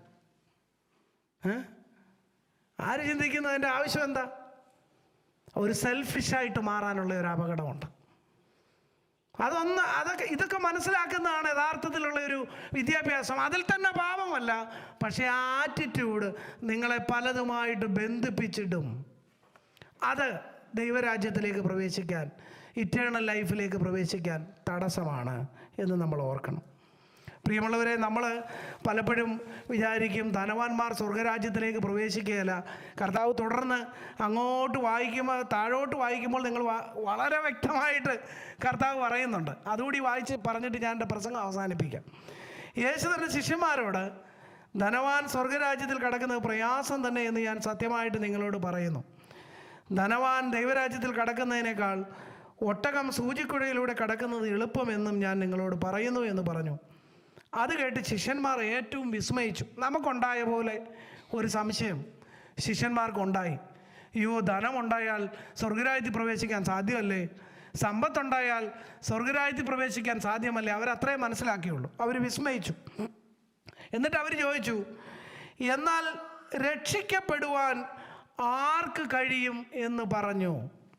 ആര് ചിന്തിക്കുന്നതിൻ്റെ ആവശ്യം എന്താ ഒരു സെൽഫിഷായിട്ട് മാറാനുള്ള ഒരു അപകടമുണ്ട് അതൊന്ന് അതൊക്കെ ഇതൊക്കെ മനസ്സിലാക്കുന്നതാണ് യഥാർത്ഥത്തിലുള്ള ഒരു വിദ്യാഭ്യാസം അതിൽ തന്നെ പാപമല്ല പക്ഷേ ആ ആറ്റിറ്റ്യൂഡ് നിങ്ങളെ പലതുമായിട്ട് ബന്ധിപ്പിച്ചിടും അത് ദൈവരാജ്യത്തിലേക്ക് പ്രവേശിക്കാൻ ഇറ്റേണൽ ലൈഫിലേക്ക് പ്രവേശിക്കാൻ തടസ്സമാണ് എന്ന് നമ്മൾ ഓർക്കണം പ്രിയമുള്ളവരെ നമ്മൾ പലപ്പോഴും വിചാരിക്കും ധനവാന്മാർ സ്വർഗരാജ്യത്തിലേക്ക് പ്രവേശിക്കുകയില്ല കർത്താവ് തുടർന്ന് അങ്ങോട്ട് വായിക്കുമ്പോൾ താഴോട്ട് വായിക്കുമ്പോൾ നിങ്ങൾ വ- വളരെ വ്യക്തമായിട്ട് കർത്താവ് പറയുന്നുണ്ട് അതുകൂടി വായിച്ച് പറഞ്ഞിട്ട് ഞാൻ എൻ്റെ പ്രസംഗം അവസാനിപ്പിക്കാം യേശു തൻ്റെ ശിഷ്യന്മാരോട് ധനവാൻ സ്വർഗരാജ്യത്തിൽ കിടക്കുന്നത് പ്രയാസം തന്നെ എന്ന് ഞാൻ സത്യമായിട്ട് നിങ്ങളോട് പറയുന്നു ധനവാൻ ദൈവരാജ്യത്തിൽ കടക്കുന്നതിനേക്കാൾ ഒട്ടകം സൂചിക്കുഴയിലൂടെ കടക്കുന്നത് എളുപ്പമെന്നും ഞാൻ നിങ്ങളോട് പറയുന്നു എന്ന് പറഞ്ഞു അത് കേട്ട് ശിഷ്യന്മാർ ഏറ്റവും വിസ്മയിച്ചു നമുക്കുണ്ടായ പോലെ ഒരു സംശയം ശിഷ്യന്മാർക്കുണ്ടായി അയ്യോ ധനമുണ്ടായാൽ സ്വർഗരാജ്യത്തിൽ പ്രവേശിക്കാൻ സാധ്യമല്ലേ സമ്പത്തുണ്ടായാൽ സ്വർഗരാജ്യത്തിൽ പ്രവേശിക്കാൻ സാധ്യമല്ലേ അവരത്രേ മനസ്സിലാക്കിയുള്ളൂ അവർ വിസ്മയിച്ചു എന്നിട്ട് അവർ ചോദിച്ചു എന്നാൽ രക്ഷിക്കപ്പെടുവാൻ ആർക്ക് കഴിയും എന്ന് പറഞ്ഞു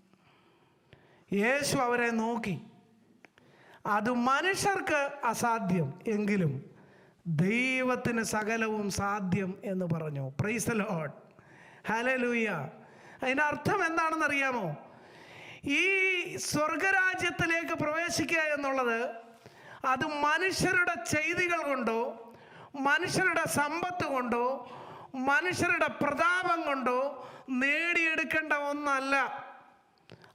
യേശു അവരെ നോക്കി അത് മനുഷ്യർക്ക് അസാധ്യം എങ്കിലും ദൈവത്തിന് സകലവും സാധ്യം എന്ന് പറഞ്ഞു പ്രൈസ് ലോഡ് ഹലലൂയ അതിൻ്റെ അർത്ഥം എന്താണെന്ന് അറിയാമോ ഈ സ്വർഗരാജ്യത്തിലേക്ക് പ്രവേശിക്കുക എന്നുള്ളത് അത് മനുഷ്യരുടെ ചെയ്തികൾ കൊണ്ടോ മനുഷ്യരുടെ സമ്പത്ത് കൊണ്ടോ മനുഷ്യരുടെ പ്രതാപം കൊണ്ടോ നേടിയെടുക്കേണ്ട ഒന്നല്ല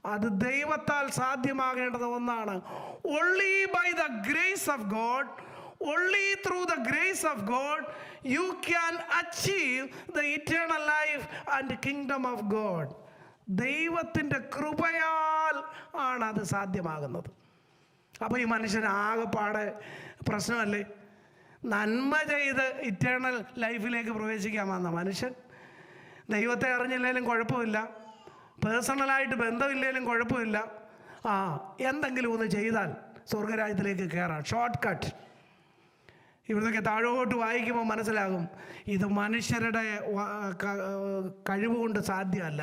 അത് ദൈവത്താൽ സാധ്യമാകേണ്ടത് ഒന്നാണ് only by the grace of God only through the grace of God you can achieve the eternal life and kingdom of God ദൈവത്തിൻ്റെ കൃപയാൽ ആണ് അത് സാധ്യമാകുന്നത് അപ്പോൾ ഈ മനുഷ്യൻ ആകെപ്പാടെ പ്രശ്നമല്ലേ നന്മ ചെയ്ത് ഇറ്റേണൽ ലൈഫിലേക്ക് പ്രവേശിക്കാൻ വന്ന മനുഷ്യൻ ദൈവത്തെ അറിഞ്ഞില്ലെങ്കിലും കുഴപ്പമില്ല പേഴ്സണലായിട്ട് ബന്ധമില്ലെങ്കിലും കുഴപ്പമില്ല ആ എന്തെങ്കിലും ഒന്ന് ചെയ്താൽ സ്വർഗരാജ്യത്തിലേക്ക് കയറാം ഷോർട്ട് കട്ട് ഇവിടുന്നൊക്കെ താഴോട്ട് വായിക്കുമ്പോൾ മനസ്സിലാകും ഇത് മനുഷ്യരുടെ വ- ക- കഴിവ് കൊണ്ട് സാധ്യമല്ല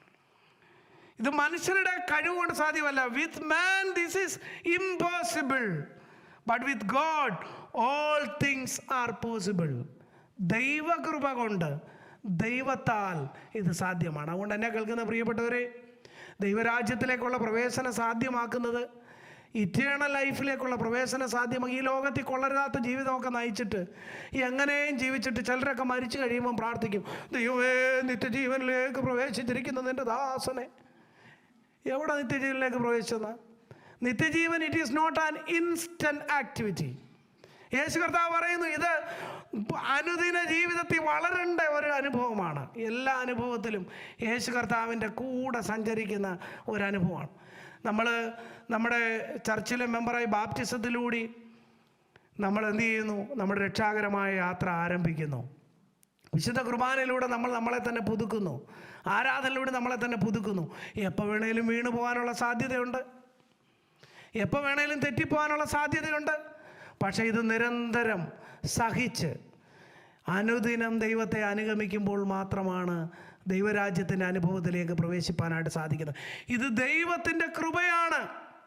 ഇത് മനുഷ്യരുടെ കഴിവ് കൊണ്ട് സാധ്യമല്ല with man this is impossible but with God all things are possible ദൈവകൃപ കൊണ്ട് ദൈവത്താൽ ഇത് സാധ്യമാണ് അതുകൊണ്ട് എന്നെ കേൾക്കുന്ന പ്രിയപ്പെട്ടവരെ ദൈവരാജ്യത്തിലേക്കുള്ള പ്രവേശനം സാധ്യമാക്കുന്നത് ഇറ്റേണൽ ലൈഫിലേക്കുള്ള പ്രവേശനം സാധ്യമാക്കി ഈ ലോകത്തിൽ കൊള്ളരുതാത്ത ജീവിതമൊക്കെ നയിച്ചിട്ട് എങ്ങനെയും ജീവിച്ചിട്ട് ചിലരൊക്കെ മരിച്ചു കഴിയുമ്പം പ്രാർത്ഥിക്കും ദൈവമേ നിത്യജീവനിലേക്ക് പ്രവേശിച്ചിരിക്കുന്ന നിൻ്റെ ദാസനെ എവിടെ നിത്യജീവനിലേക്ക് പ്രവേശിച്ചെന്ന് നിത്യജീവൻ it is not an instant activity യേശു കർത്താവ് പറയുന്നു ഇത് അനുദിന ജീവിതത്തിൽ വളരേണ്ട ഒരു അനുഭവമാണ് എല്ലാ അനുഭവത്തിലും യേശു കർത്താവിൻ്റെ കൂടെ സഞ്ചരിക്കുന്ന ഒരു അനുഭവമാണ് നമ്മൾ നമ്മുടെ ചർച്ചിലെ മെമ്പറായി ബാപ്റ്റിസത്തിലൂടെ നമ്മൾ എന്ത് ചെയ്യുന്നു നമ്മുടെ രക്ഷാകരമായ യാത്ര ആരംഭിക്കുന്നു വിശുദ്ധ കുർബാനയിലൂടെ നമ്മൾ നമ്മളെ തന്നെ പുതുക്കുന്നു ആരാധനയിലൂടെ നമ്മളെ തന്നെ പുതുക്കുന്നു എപ്പോൾ വേണേലും വീണു പോകാനുള്ള സാധ്യതയുണ്ട് എപ്പോൾ വേണേലും തെറ്റിപ്പോകാനുള്ള സാധ്യതയുണ്ട് പക്ഷേ ഇത് നിരന്തരം സഹിച്ച് അനുദിനം ദൈവത്തെ അനുഗമിക്കുമ്പോൾ മാത്രമാണ് ദൈവരാജ്യത്തിൻ്റെ അനുഭവത്തിലേക്ക് പ്രവേശിപ്പാനായിട്ട് സാധിക്കുന്നത് ഇത് ദൈവത്തിൻ്റെ കൃപയാണ്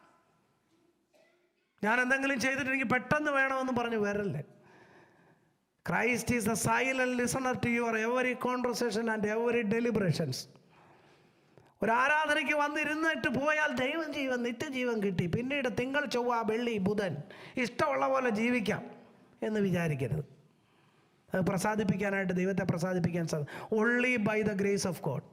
ഞാൻ എന്തെങ്കിലും ചെയ്തിട്ടുണ്ടെങ്കിൽ പെട്ടെന്ന് വേണമെന്ന് പറഞ്ഞ് വരല്ലേ Christ is a silent listener to your every conversation and every deliberations ഒരു ആരാധനയ്ക്ക് വന്നിരുന്നിട്ട് പോയാൽ ദൈവം ജീവൻ നിത്യജീവൻ കിട്ടി പിന്നീട് തിങ്കൾ ചൊവ്വ വെള്ളി ബുധൻ ഇഷ്ടമുള്ള പോലെ ജീവിക്കാം എന്ന് വിചാരിക്കരുത് അത് പ്രസാദിപ്പിക്കാനായിട്ട് ദൈവത്തെ പ്രസാദിപ്പിക്കാൻ സാധിക്കും only by the grace of God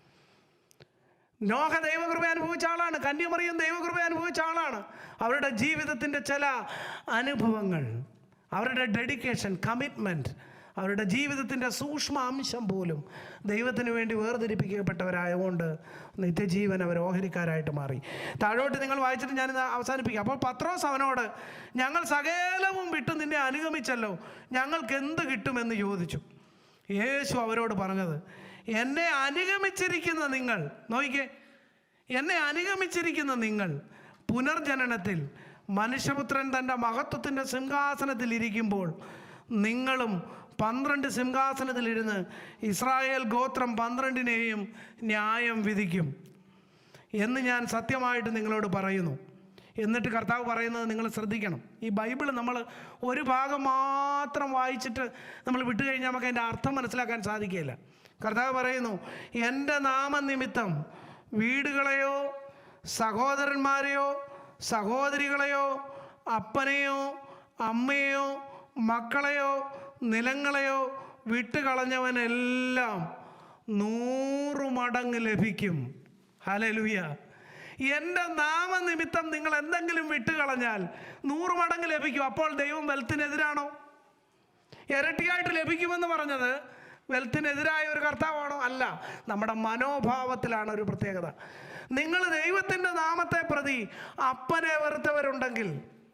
Noah ദൈവകൃപ അനുഭവിച്ച ആളാണ് കന്യമറിയം ദൈവകൃപ അനുഭവിച്ച ആളാണ് അവരുടെ ജീവിതത്തിൻ്റെ ചില അനുഭവങ്ങൾ അവരുടെ ഡെഡിക്കേഷൻ കമ്മിറ്റ്മെൻറ്റ് അവരുടെ ജീവിതത്തിൻ്റെ സൂക്ഷ്മ അംശം പോലും ദൈവത്തിന് വേണ്ടി വേർതിരിപ്പിക്കപ്പെട്ടവരായതുകൊണ്ട് നിത്യജീവൻ അവർ ഓഹരിക്കാരായിട്ട് മാറി താഴോട്ട് നിങ്ങൾ വായിച്ചിട്ട് ഞാനിത് അവസാനിപ്പിക്കാം അപ്പോൾ പത്രോസ് അവനോട് ഞങ്ങൾ സകലവും വിട്ട് നിന്നെ അനുഗമിച്ചല്ലോ ഞങ്ങൾക്ക് എന്ത് കിട്ടുമെന്ന് ചോദിച്ചു യേശു അവരോട് പറഞ്ഞത് എന്നെ അനുഗമിച്ചിരിക്കുന്ന നിങ്ങൾ നോക്കിക്കേ എന്നെ അനുഗമിച്ചിരിക്കുന്ന നിങ്ങൾ പുനർജനനത്തിൽ മനുഷ്യപുത്രൻ തൻ്റെ മഹത്വത്തിൻ്റെ സിംഹാസനത്തിൽ ഇരിക്കുമ്പോൾ നിങ്ങളും പന്ത്രണ്ട് സിംഹാസനത്തിലിരുന്ന് ഇസ്രായേൽ ഗോത്രം പന്ത്രണ്ടിനെയും ന്യായം വിധിക്കും എന്ന് ഞാൻ സത്യമായിട്ട് നിങ്ങളോട് പറയുന്നു എന്നിട്ട് കർത്താവ് പറയുന്നത് നിങ്ങൾ ശ്രദ്ധിക്കണം ഈ ബൈബിൾ നമ്മൾ ഒരു ഭാഗം മാത്രം വായിച്ചിട്ട് നമ്മൾ വിട്ടു കഴിഞ്ഞാൽ നമുക്ക് അതിൻ്റെ അർത്ഥം മനസ്സിലാക്കാൻ സാധിക്കില്ല കർത്താവ് പറയുന്നു എൻ്റെ നാമനിമിത്തം വീടുകളെയോ സഹോദരന്മാരെയോ സഹോദരികളെയോ അപ്പനെയോ അമ്മയെയോ മക്കളെയോ നിലങ്ങളെയോ വിട്ടുകളഞ്ഞവനെല്ലാം നൂറ് മടങ്ങ് ലഭിക്കും ഹലലുയ എൻ്റെ നാമനിമിത്തം നിങ്ങൾ എന്തെങ്കിലും വിട്ടുകളഞ്ഞാൽ നൂറ് മടങ്ങ് ലഭിക്കും അപ്പോൾ ദൈവം വെൽത്തിനെതിരാണോ ഇരട്ടിയായിട്ട് ലഭിക്കുമെന്ന് പറഞ്ഞത് വെൽത്തിനെതിരായ ഒരു കർത്താവാണോ അല്ല നമ്മുടെ മനോഭാവത്തിലാണ് ഒരു പ്രത്യേകത നിങ്ങൾ ദൈവത്തിൻ്റെ നാമത്തെ പ്രതി അപ്പനെ വെറുത്തവരുണ്ടെങ്കിൽ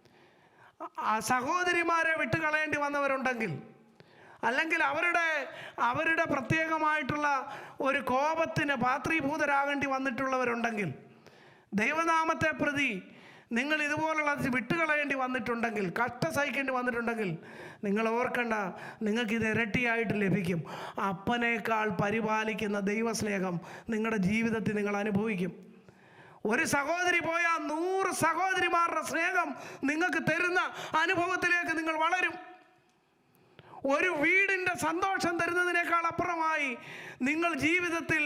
ആ സഹോദരിമാരെ വിട്ടുകളയേണ്ടി വന്നവരുണ്ടെങ്കിൽ അല്ലെങ്കിൽ അവരുടെ അവരുടെ പ്രത്യേകമായിട്ടുള്ള ഒരു കോപത്തിന് പാത്രീഭൂതരാകേണ്ടി വന്നിട്ടുള്ളവരുണ്ടെങ്കിൽ ദൈവനാമത്തെ പ്രതി നിങ്ങൾ ഇതുപോലുള്ള വിട്ടുകളയേണ്ടി വന്നിട്ടുണ്ടെങ്കിൽ കഷ്ട സഹിക്കേണ്ടി വന്നിട്ടുണ്ടെങ്കിൽ നിങ്ങൾ ഓർക്കണ്ട നിങ്ങൾക്കിത് ഇരട്ടിയായിട്ട് ലഭിക്കും അപ്പനേക്കാൾ പരിപാലിക്കുന്ന ദൈവസ്നേഹം നിങ്ങളുടെ ജീവിതത്തിൽ നിങ്ങൾ അനുഭവിക്കും ഒരു സഹോദരി പോയാൽ നൂറ് സഹോദരിമാരുടെ സ്നേഹം നിങ്ങൾക്ക് തരുന്ന അനുഭവത്തിലേക്ക് നിങ്ങൾ വളരും ഒരു വീടിൻ്റെ സന്തോഷം തരുന്നതിനേക്കാൾ അപ്പുറമായി നിങ്ങൾ ജീവിതത്തിൽ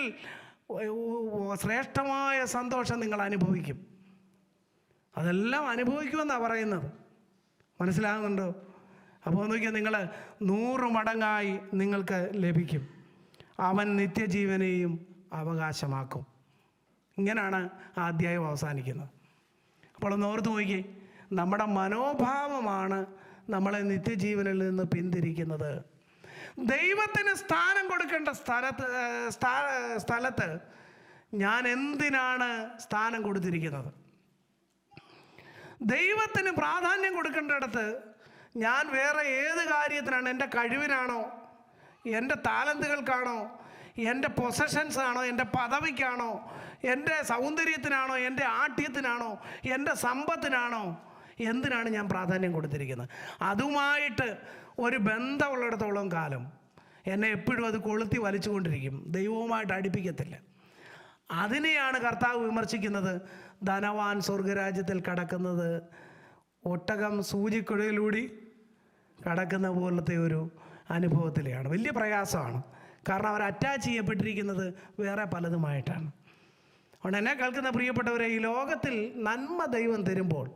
ശ്രേഷ്ഠമായ സന്തോഷം നിങ്ങൾ അനുഭവിക്കും അതെല്ലാം അനുഭവിക്കുമെന്നാണ് പറയുന്നത് മനസ്സിലാകുന്നുണ്ടോ അപ്പോൾ നോക്കിയാൽ നിങ്ങൾ നൂറ് മടങ്ങായി നിങ്ങൾക്ക് ലഭിക്കും അവൻ നിത്യജീവനെയും അവകാശമാക്കും ഇങ്ങനെയാണ് ആ അധ്യായം അവസാനിക്കുന്നത് അപ്പോൾ ഒന്ന് ഓർത്ത് നോക്കി നമ്മുടെ മനോഭാവമാണ് നമ്മളെ നിത്യജീവനിൽ നിന്ന് പിന്തിരിക്കുന്നത് ദൈവത്തിന് സ്ഥാനം കൊടുക്കേണ്ട സ്ഥലത്ത് ഏഹ്, സ്ഥാ- സ്ഥലത്ത് ഞാൻ എന്തിനാണ് സ്ഥാനം കൊടുത്തിരിക്കുന്നത് ദൈവത്തിന് പ്രാധാന്യം കൊടുക്കേണ്ടിടത്ത് ഞാൻ വേറെ ഏത് കാര്യത്തിനാണ് എൻ്റെ കഴിവിനാണോ എൻ്റെ താലന്തുകൾക്കാണോ എൻ്റെ പൊസഷൻസ് ആണോ എൻ്റെ പദവിക്കാണോ എൻ്റെ സൗന്ദര്യത്തിനാണോ എൻ്റെ ആഠ്യത്തിനാണോ എൻ്റെ സമ്പത്തിനാണോ എന്തിനാണ് ഞാൻ പ്രാധാന്യം കൊടുത്തിരിക്കുന്നത് അതുമായിട്ട് ഒരു ബന്ധമുള്ളിടത്തോളം കാലം എന്നെ എപ്പോഴും അത് കൊളുത്തി വലിച്ചുകൊണ്ടിരിക്കും ദൈവവുമായിട്ട് അടുപ്പിക്കത്തില്ല അതിനെയാണ് കർത്താവ് വിമർശിക്കുന്നത് ധനവാൻ സ്വർഗരാജ്യത്തിൽ കടക്കുന്നത് ഒട്ടകം സൂചിക്കുഴയിലൂടി കടക്കുന്ന പോലത്തെ ഒരു അനുഭവത്തിലെയാണ് വലിയ പ്രയാസമാണ് കാരണം അവർ അറ്റാച്ച് ചെയ്യപ്പെട്ടിരിക്കുന്നത് വേറെ പലതുമായിട്ടാണ് അതുകൊണ്ട് എന്നെ കേൾക്കുന്ന പ്രിയപ്പെട്ടവരെ ഈ ലോകത്തിൽ നന്മ ദൈവം തരുമ്പോൾ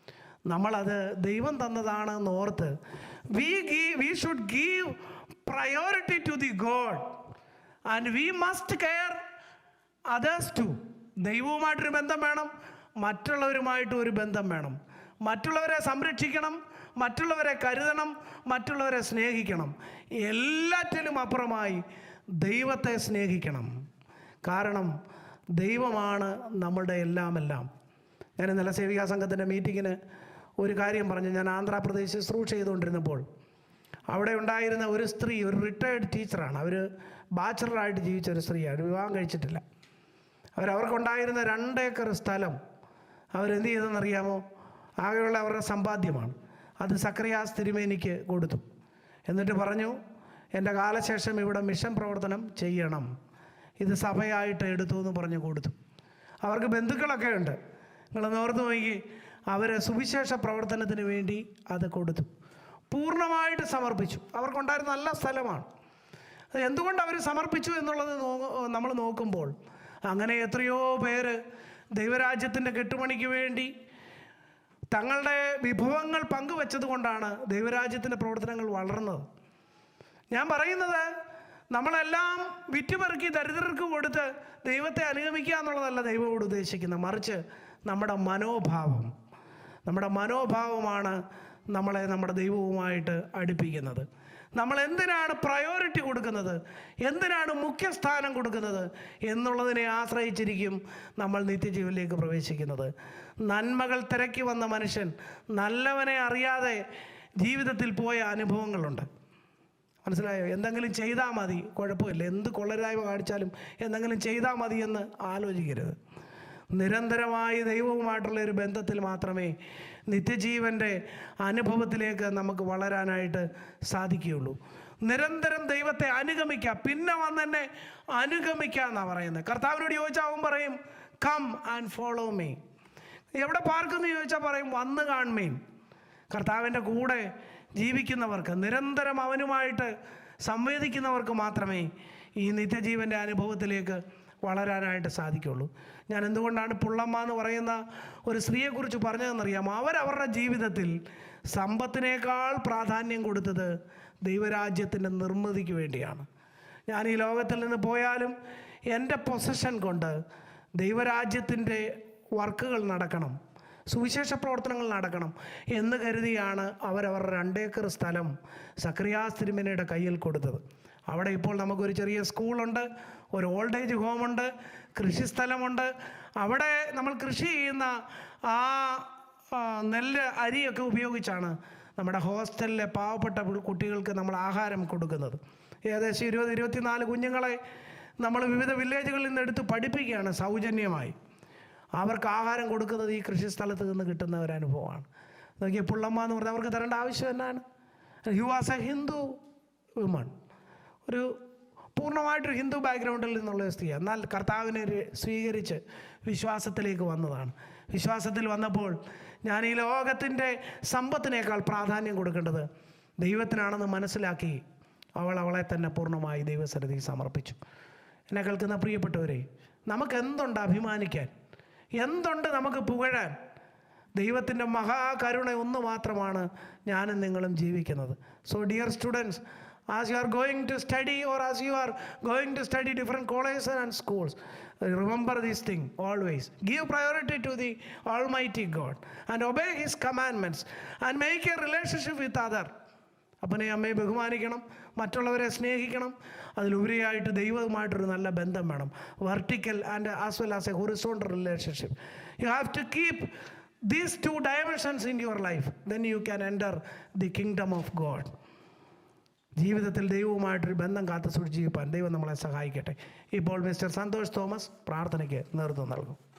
നമ്മളത് ദൈവം തന്നതാണെന്ന് ഓർത്ത് we give we should give priority to the God and we must care others too ദൈവവുമായിട്ടൊരു ബന്ധം വേണം മറ്റുള്ളവരുമായിട്ടും ഒരു ബന്ധം വേണം മറ്റുള്ളവരെ സംരക്ഷിക്കണം മറ്റുള്ളവരെ കരുതണം മറ്റുള്ളവരെ സ്നേഹിക്കണം എല്ലാറ്റിലും അപ്പുറമായി ദൈവത്തെ സ്നേഹിക്കണം കാരണം ദൈവമാണ് നമ്മളുടെ എല്ലാം എല്ലാം ഞാൻ ഇന്നലെ സേവികാ സംഘത്തിൻ്റെ മീറ്റിങ്ങിന് ഒരു കാര്യം പറഞ്ഞു ഞാൻ ആന്ധ്രാപ്രദേശ് ശുശ്രൂഷ ചെയ്തുകൊണ്ടിരുന്നപ്പോൾ അവിടെ ഉണ്ടായിരുന്ന ഒരു സ്ത്രീ ഒരു റിട്ടയർഡ് ടീച്ചറാണ് അവർ ബാച്ചലറായിട്ട് ജീവിച്ച ഒരു സ്ത്രീയാണ് വിവാഹം കഴിച്ചിട്ടില്ല അവരവർക്കുണ്ടായിരുന്ന രണ്ടേക്കർ സ്ഥലം അവരെന്ത് ചെയ്തെന്നറിയാമോ ആകെയുള്ള അവരുടെ സമ്പാദ്യമാണ് അത് സക്രിയാസ് തിരുമേനിക്ക് കൊടുത്തു എന്നിട്ട് പറഞ്ഞു എൻ്റെ കാലശേഷം ഇവിടെ മിഷൻ പ്രവർത്തനം ചെയ്യണം ഇത് സഭയായിട്ട് എടുത്തു എന്ന് പറഞ്ഞു കൊടുത്തു അവർക്ക് ബന്ധുക്കളൊക്കെ ഉണ്ട് നിങ്ങൾ ഓർത്ത് നോക്കി അവർ സുവിശേഷ പ്രവർത്തനത്തിന് വേണ്ടി അത് കൊടുത്തു പൂർണ്ണമായിട്ട് സമർപ്പിച്ചു അവർക്കുണ്ടായിരുന്ന നല്ല സ്ഥലമാണ് അത് എന്തുകൊണ്ട് അവർ സമർപ്പിച്ചു എന്നുള്ളത് നമ്മൾ നോക്കുമ്പോൾ അങ്ങനെ എത്രയോ പേര് ദൈവരാജ്യത്തിൻ്റെ കെട്ടുപണിക്ക് വേണ്ടി തങ്ങളുടെ വിഭവങ്ങൾ പങ്കുവെച്ചത് കൊണ്ടാണ് ദൈവരാജ്യത്തിൻ്റെ പ്രവർത്തനങ്ങൾ വളർന്നത് ഞാൻ പറയുന്നത് നമ്മളെല്ലാം വിറ്റുപെറുക്കി ദരിദ്രർക്ക് കൊടുത്ത് ദൈവത്തെ അനുഗമിക്കുക എന്നുള്ളതല്ല ദൈവത്തോട് ഉദ്ദേശിക്കുന്നത് മറിച്ച് നമ്മുടെ മനോഭാവം നമ്മുടെ മനോഭാവമാണ് നമ്മളെ നമ്മുടെ ദൈവവുമായിട്ട് അടുപ്പിക്കുന്നത് നമ്മൾ എന്തിനാണ് പ്രയോറിറ്റി കൊടുക്കുന്നത് എന്തിനാണ് മുഖ്യസ്ഥാനം കൊടുക്കുന്നത് എന്നുള്ളതിനെ ആശ്രയിച്ചിരിക്കും നമ്മൾ നിത്യജീവനിലേക്ക് പ്രവേശിക്കുന്നത് നന്മകൾ തിരക്കി വന്ന മനുഷ്യൻ നല്ലവനെ അറിയാതെ ജീവിതത്തിൽ പോയ അനുഭവങ്ങളുണ്ട് മനസ്സിലായോ എന്തെങ്കിലും ചെയ്താൽ മതി കുഴപ്പമില്ല എന്ത് കൊള്ളരായ്മ കാണിച്ചാലും എന്തെങ്കിലും ചെയ്താൽ മതി എന്ന് ആലോചിക്കരുത് നിരന്തരമായി ദൈവവുമായിട്ടുള്ള ഒരു ബന്ധത്തിൽ മാത്രമേ നിത്യജീവൻ്റെ അനുഭവത്തിലേക്ക് നമുക്ക് വളരാനായിട്ട് സാധിക്കുകയുള്ളൂ നിരന്തരം ദൈവത്തെ അനുഗമിക്കുക പിന്നെ വന്നെന്നെ അനുഗമിക്കുക എന്നാണ് പറയുന്നത് കർത്താവിനോട് ചോദിച്ചാൽ അവൻ പറയും കം ആൻഡ് ഫോളോ മീ എവിടെ പാർക്കെന്ന് ചോദിച്ചാൽ പറയും വന്ന് കാണുമീൻ കർത്താവിൻ്റെ കൂടെ ജീവിക്കുന്നവർക്ക് നിരന്തരം അവനുമായിട്ട് സംവേദിക്കുന്നവർക്ക് മാത്രമേ ഈ നിത്യജീവൻ്റെ അനുഭവത്തിലേക്ക് വളരാനായിട്ട് സാധിക്കുള്ളൂ ഞാൻ എന്തുകൊണ്ടാണ് പുള്ളമ്മ എന്ന് പറയുന്ന ഒരു സ്ത്രീയെക്കുറിച്ച് പറഞ്ഞതെന്നറിയാമോ അവരവരുടെ ജീവിതത്തിൽ സമ്പത്തിനേക്കാൾ പ്രാധാന്യം കൊടുത്തത് ദൈവരാജ്യത്തിൻ്റെ നിർമ്മിതിക്ക് വേണ്ടിയാണ് ഞാൻ ഈ ലോകത്തിൽ നിന്ന് പോയാലും എൻ്റെ പൊസഷൻ കൊണ്ട് ദൈവരാജ്യത്തിൻ്റെ വർക്കുകൾ നടക്കണം സുവിശേഷ പ്രവർത്തനങ്ങൾ നടക്കണം എന്ന് കരുതിയാണ് അവരവരുടെ രണ്ടേക്കർ സ്ഥലം സക്രിയാസ് തിരുമേനയുടെ കയ്യിൽ കൊടുത്തത് അവിടെ ഇപ്പോൾ നമുക്കൊരു ചെറിയ സ്കൂളുണ്ട് ഒരു ഓൾഡ് ഏജ് ഹോമുണ്ട് കൃഷിസ്ഥലമുണ്ട് അവിടെ നമ്മൾ കൃഷി ചെയ്യുന്ന ആ ആ, നെല്ല് അരിയൊക്കെ ഉപയോഗിച്ചാണ് നമ്മുടെ ഹോസ്റ്റലിലെ പാവപ്പെട്ട പു- കുട്ടികൾക്ക് നമ്മൾ ആഹാരം കൊടുക്കുന്നത് ഏകദേശം ഇരുപത് ഇരുപത്തിനാല് കുഞ്ഞുങ്ങളെ നമ്മൾ വിവിധ വില്ലേജുകളിൽ നിന്ന് എടുത്ത് പഠിപ്പിക്കുകയാണ് സൗജന്യമായി അവർക്ക് ആഹാരം കൊടുക്കുന്നത് ഈ കൃഷിസ്ഥലത്ത് നിന്ന് കിട്ടുന്ന ഒരു അനുഭവമാണ് നോക്കിയ പുള്ളമ്മ എന്ന് പറഞ്ഞാൽ അവർക്ക് തരേണ്ട ആവശ്യം എന്നാണ് he was a Hindu women ഒരു പൂർണ്ണമായിട്ടൊരു ഹിന്ദു ബാക്ക്ഗ്രൗണ്ടിൽ നിന്നുള്ള ഒരു സ്ത്രീ എന്നാൽ കർത്താവിനെ രെ- സ്വീകരിച്ച് വിശ്വാസത്തിലേക്ക് വന്നതാണ് വിശ്വാസത്തിൽ വന്നപ്പോൾ ഞാൻ ഈ ലോകത്തിൻ്റെ സമ്പത്തിനേക്കാൾ പ്രാധാന്യം കൊടുക്കേണ്ടത് ദൈവത്തിനാണെന്ന് മനസ്സിലാക്കി അവൾ അവളെ തന്നെ പൂർണ്ണമായി ദൈവസന്നിധി സമർപ്പിച്ചു എന്നെ കേൾക്കുന്ന പ്രിയപ്പെട്ടവരെ നമുക്ക് എന്തുണ്ട് അഭിമാനിക്കാൻ എന്തുണ്ട് നമുക്ക് പുകഴാൻ ദൈവത്തിൻ്റെ മഹാകരുണ ഒന്ന് മാത്രമാണ് ഞാനും നിങ്ങളും ജീവിക്കുന്നത് so dear students as you are going to study or as you are going to study different colleges and schools Remember this thing always. Give priority to the Almighty God and obey His commandments and make a relationship with other. അപ്പനെ അമ്മയെ ബഹുമാനിക്കണം മറ്റുള്ളവരെ സ്നേഹിക്കണം അതിലുപരിയായിട്ട് ദൈവവുമായിട്ടൊരു നല്ല ബന്ധം വേണം vertical and as well as a horizontal relationship you have to keep these two dimensions in your life then you can enter the kingdom of God ജീവിതത്തിൽ ദൈവവുമായിട്ടൊരു ബന്ധം കാത്തു സൂക്ഷിക്കാൻ ദൈവം നമ്മളെ സഹായിക്കട്ടെ ഇപ്പോൾ മിസ്റ്റർ സന്തോഷ് തോമസ് പ്രാർത്ഥനയ്ക്ക് നേതൃത്വം നൽകും